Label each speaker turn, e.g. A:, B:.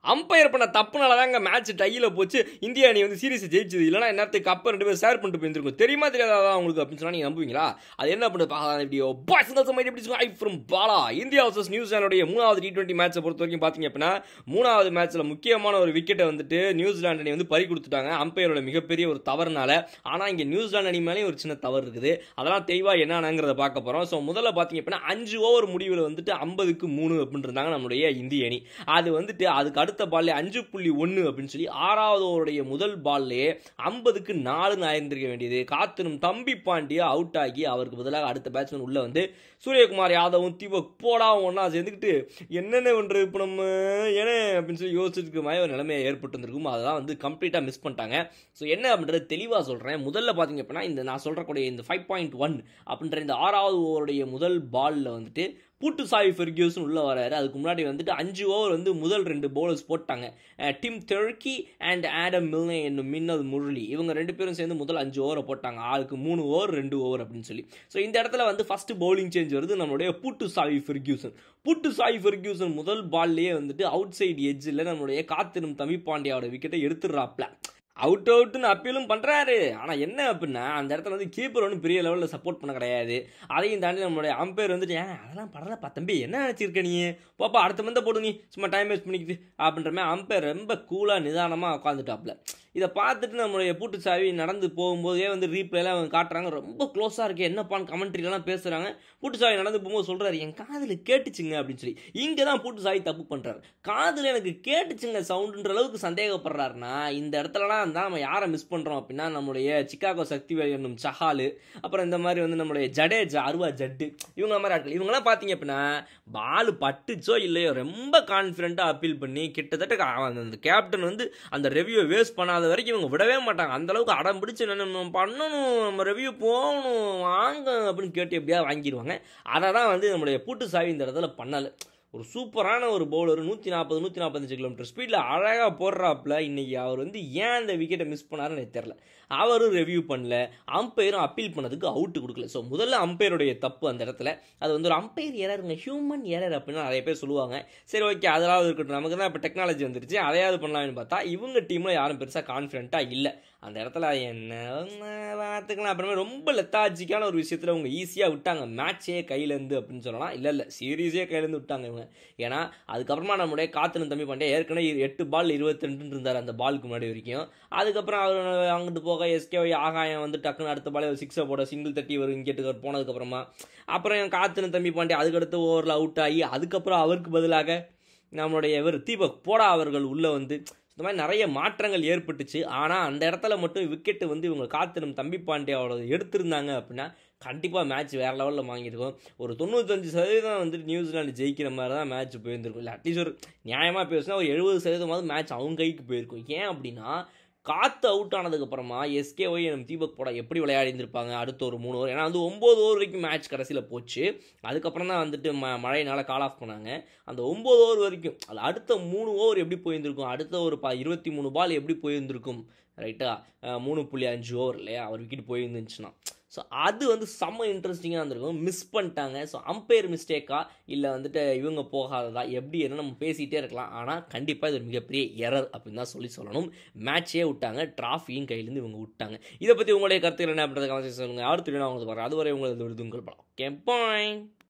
A: umpire பண்ண தப்புனால தாங்க match டையில் போச்சு இந்தியா அணி வந்து சீரிஸ் ஜெயிச்சது இல்லைனா நேரத்துக்கு கப்பை ரெண்டு பேரும் ஷேர் பண்ணிட்டு போயிருந்திருக்கும் தெரியுமா தெரியாதா உங்களுக்கு அப்படின்னு சொன்னா நீங்க நம்புவீங்களா அது என்ன பண்ணு பார்க்கலாம் வீடியோ பாய்ஸ் சமையல் எப்படி I from Bala India versus நியூசிலாண்டுடைய மூணாவது டி டுவெண்ட்டி மேட்சை பொறுத்த வரைக்கும் பார்த்தீங்க அப்படின்னா மூணாவது மேட்ச்சில் முக்கியமான ஒரு விக்கெட்டை வந்துட்டு நியூசிலாந்து அணி வந்து பறி கொடுத்துட்டாங்க அம்பையரோட மிகப்பெரிய ஒரு தவறுனால ஆனால் இங்கே நியூசிலாந்து அணி மேலேயும் ஒரு சின்ன தவறு இருக்குது அதெல்லாம் தெளிவாக என்னங்கிறத பார்க்க போகிறோம் ஸோ முதல்ல பார்த்தீங்க அப்படின்னா அஞ்சு ஓவர் முடிவில் வந்துட்டு ஐம்பதுக்கு மூணு அப்படின்னு இருந்தாங்க நம்மளுடைய இந்திய அணி அது வந்துட்டு அதுக்கு அடுத்த பால்லே அஞ்சு புள்ளி ஒன்று அப்படின்னு சொல்லி ஆறாவது ஓவருடைய முதல் பால்லே ஐம்பதுக்கு நாலுன்னு ஆயிருந்திருக்க வேண்டியது காத்திரும் தம்பி பாண்டியா அவுட் ஆகி அவருக்கு பதிலாக அடுத்த பேட்ஸ்மேன் உள்ள வந்து சூரியகுமார் யாதவும் தீபக் போடாவும் ஒன்றா சேர்ந்துக்கிட்டு என்னென்ன பண்ணுறது இப்போ நம்ம ஏனே அப்படின்னு சொல்லி யோசிச்சுட்டு இருக்க மாதிரி ஒரு நிலைமையை ஏற்பட்டு இருந்திருக்கும் அதெல்லாம் வந்து கம்ப்ளீட்டாக மிஸ் பண்ணிட்டாங்க ஸோ என்ன அப்படின்றது தெளிவாக சொல்கிறேன் முதல்ல பார்த்தீங்க அப்படின்னா இந்த நான் சொல்கிறக்கூடிய இந்த ஃபைவ் பாயிண்ட் ஒன் அப்படின்ற இந்த ஆறாவது ஓவருடைய முதல் பாலில் வந்துட்டு பூட்டு சாய் ஃபெர்கியூசன் உள்ளே வராரு அதுக்கு முன்னாடி வந்துட்டு அஞ்சு ஓவர் வந்து முதல் ரெண்டு பவுலர்ஸ் போட்டாங்க டிம் தெர்கி அண்ட் ஆடம் மில்னே என்னும் மின்னல் முரளி இவங்க ரெண்டு பேரும் சேர்ந்து முதல் அஞ்சு ஓவரை போட்டாங்க ஆளுக்கு மூணு ஓவர் ரெண்டு ஓவர் அப்படின்னு சொல்லி ஸோ இந்த இடத்துல வந்து ஃபர்ஸ்ட் பவுலிங் சேஞ்ச் வருது நம்மளுடைய பூட்டு சாய் ஃபெர்கியூசன் பூட்டு சாய் ஃபெர்கியூசன் முதல் பால்லேயே வந்துட்டு அவுட் சைடு எட்ஜில் நம்மளுடைய காத்திரும் தமிழ் பாண்டியாவோட விக்கெட்டை எடுத்துடுறாப்ல அவுட் அவுட்னு அப்பீலும் பண்ணுறாரு ஆனால் என்ன அப்படின்னா அந்த இடத்துல வந்து கீப்பர் ஒன்றும் பெரிய லெவலில் சப்போர்ட் பண்ண கிடையாது அதையும் தாண்டி நம்மளுடைய அம்பையர் வந்துட்டு ஏன் அதெல்லாம் பரவாயில்லப்பா தம்பி என்ன நினச்சிருக்க நீ போப்பா அடுத்த மந்த போடு நீ சும்மா டைம் வேஸ்ட் பண்ணிக்கிட்டு அப்படின்ற மாதிரி அம்பையர் ரொம்ப கூலாக நிதானமாக உட்காந்துட்டாப்ல இதை பார்த்துட்டு நம்மளுடைய பூட்டுச்சாவி நடந்து போகும்போதே வந்து ரீப்ளேலாம் அவங்க காட்டுறாங்க ரொம்ப க்ளோஸாக இருக்கு என்னப்பான்னு கமெண்ட்ரிலாம் பேசுகிறாங்க பூட்டுச்சாவி நடந்து போகும்போது சொல்கிறாரு என் காதில் கேட்டுச்சுங்க அப்படின்னு சொல்லி இங்கே தான் பூட்டுச்சாவி தப்பு பண்ணுறாரு காதில் எனக்கு கேட்டுச்சுங்க சவுண்டுன்ற அளவுக்கு சந்தேகப்படுறாருன்னா இந்த இடத்துலலாம் தான் நம்ம யாரை மிஸ் பண்ணுறோம் அப்படின்னா நம்மளுடைய சிக்காகோ சக்திவேல் என்னும் சஹாலு அப்புறம் இந்த மாதிரி வந்து நம்மளுடைய ஜடேஜா அருவா ஜட்டு இவங்க மாதிரி ஆட்கள் இவங்கெல்லாம் பார்த்தீங்க அப்படின்னா பால் பட்டுச்சோ இல்லையோ ரொம்ப கான்ஃபிடென்ட்டாக அப்பீல் பண்ணி கிட்டத்தட்ட அந்த கேப்டன் வந்து அந்த ரெவியூ வேஸ்ட் பண்ணாத அது வரைக்கும் இவங்க விடவே மாட்டாங்க அந்த அளவுக்கு அடம் பிடிச்சி நம்ம பண்ணணும் நம்ம ரிவ்யூ போகணும் வாங்க அப்படின்னு கேட்டு எப்படியாவது வாங்கிடுவாங்க அதை தான் வந்து நம்மளுடைய பூட்டு சாவி இந்த இடத்துல பண்ணலை ஒரு சூப்பரான ஒரு பவுலர் நூற்றி நாற்பது நூற்றி நாற்பத்தஞ்சு கிலோமீட்டர் ஸ்பீடில் அழகாக போடுறாப்புல இன்றைக்கி அவர் வந்து ஏன் அந்த விக்கெட்டை மிஸ் பண்ணாருன்னு எனக்கு தெரில அவரும் ரெவ்யூ பண்ணல அம்பையரும் அப்பீல் பண்ணதுக்கு அவுட்டு கொடுக்கல ஸோ முதல்ல அம்பையருடைய தப்பு அந்த இடத்துல அது வந்து ஒரு அம்பையர் எரருங்க ஹியூமன் எரர் அப்படின்னு நிறைய பேர் சொல்லுவாங்க சரி ஓகே அதெல்லாம் இருக்கட்டும் நமக்கு தான் இப்போ டெக்னாலஜி வந்துருச்சு அதையாவது பண்ணலாம்னு பார்த்தா இவங்க டீமில் யாரும் பெருசாக கான்ஃபிடென்ட்டாக இல்லை அந்த இடத்துல என்ன பார்த்துக்கலாம் அப்புறமே ரொம்ப லெத்தாஜிக்கான ஒரு விஷயத்தில் அவங்க ஈஸியாக விட்டாங்க மேட்சே கையிலேருந்து அப்படின்னு சொல்லலாம் இல்லை இல்லை சீரீஸே கையிலேருந்து விட்டாங்க இவங்க ஏன்னா அதுக்கப்புறமா நம்மளுடைய காத்துன தம்பி பாண்டியா ஏற்கனவே எட்டு பால் இருபத்தி ரெண்டு இருந்தார் அந்த பாலுக்கு முன்னாடி வரைக்கும் அதுக்கப்புறம் அவர் அங்கிட்டு போக எஸ்கே ஆகாயம் வந்து டக்குன்னு அடுத்த பாலே ஒரு சிக்ஸை போட சிங்கிள் தட்டி ஒரு விக்கெட்டுக்கு போனதுக்கப்புறமா அப்புறம் காத்துன தம்பி பாண்டியா அதுக்கடுத்து ஓவரில் அவுட் ஆகி அதுக்கப்புறம் அவருக்கு பதிலாக நம்மளுடைய இவர் தீபக் போடா அவர்கள் உள்ளே வந்து இந்த மாதிரி நிறைய மாற்றங்கள் ஏற்பட்டுச்சு ஆனால் அந்த இடத்துல மட்டும் விக்கெட்டு வந்து இவங்க காத்திரும் தம்பி பாண்டியாவோட எடுத்திருந்தாங்க அப்படின்னா கண்டிப்பாக மேட்ச் வேறு லெவலில் வாங்கியிருக்கோம் ஒரு தொண்ணூத்தஞ்சு சதவீதம் வந்துட்டு நியூசிலாந்து ஜெயிக்கிற மாதிரி தான் மேட்ச் போயிருந்திருக்கும் இல்லை அட்லீஸ்ட் ஒரு நியாயமாக பேசுனா ஒரு எழுபது சதவீதமாவது மேட்ச் அவங்க கைக்கு போயிருக்கும் ஏன் அப்படின்னா காற்று அவுட் ஆனதுக்கப்புறமா எஸ்கே ஒய் நம்ம தீபக் போட எப்படி விளையாடிருந்திருப்பாங்க அடுத்த ஒரு மூணு ஓவர் ஏன்னா வந்து ஒம்பது ஓவர் வரைக்கும் மேட்ச் கடைசியில் போச்சு அதுக்கப்புறம் தான் வந்துட்டு ம மழையினால் கால் ஆஃப் பண்ணாங்க அந்த ஒம்பது ஓவர் வரைக்கும் அது அடுத்த மூணு ஓவர் எப்படி போயிருந்திருக்கும் அடுத்த ஒரு ப இருபத்தி மூணு பால் எப்படி போயிருந்திருக்கும் ரைட்டா மூணு புள்ளி அஞ்சு ஓவர் இல்லையா அவர் விக்கெட் போயிருந்துச்சுன்னா ஸோ அது வந்து செம்ம இன்ட்ரெஸ்டிங்காக இருந்திருக்கும் மிஸ் பண்ணிட்டாங்க ஸோ அம்பையர் மிஸ்டேக்கா இல்லை வந்துட்டு இவங்க போகாததா எப்படி என்ன நம்ம பேசிகிட்டே இருக்கலாம் ஆனால் கண்டிப்பாக இது ஒரு மிகப்பெரிய எரர் அப்படின்னு தான் சொல்லி சொல்லணும் மேட்சே விட்டாங்க ட்ராஃபியும் கையிலேருந்து இவங்க விட்டாங்க இதை பற்றி உங்களுடைய கருத்துக்கள் என்ன அப்படின்றத கவனிச்சு சொல்லுங்கள் அடுத்த வீடியோ நான் உங்களுக்கு வரேன் அதுவரை உங்களது விடுதுங்கள் படம் ஓகே பாய்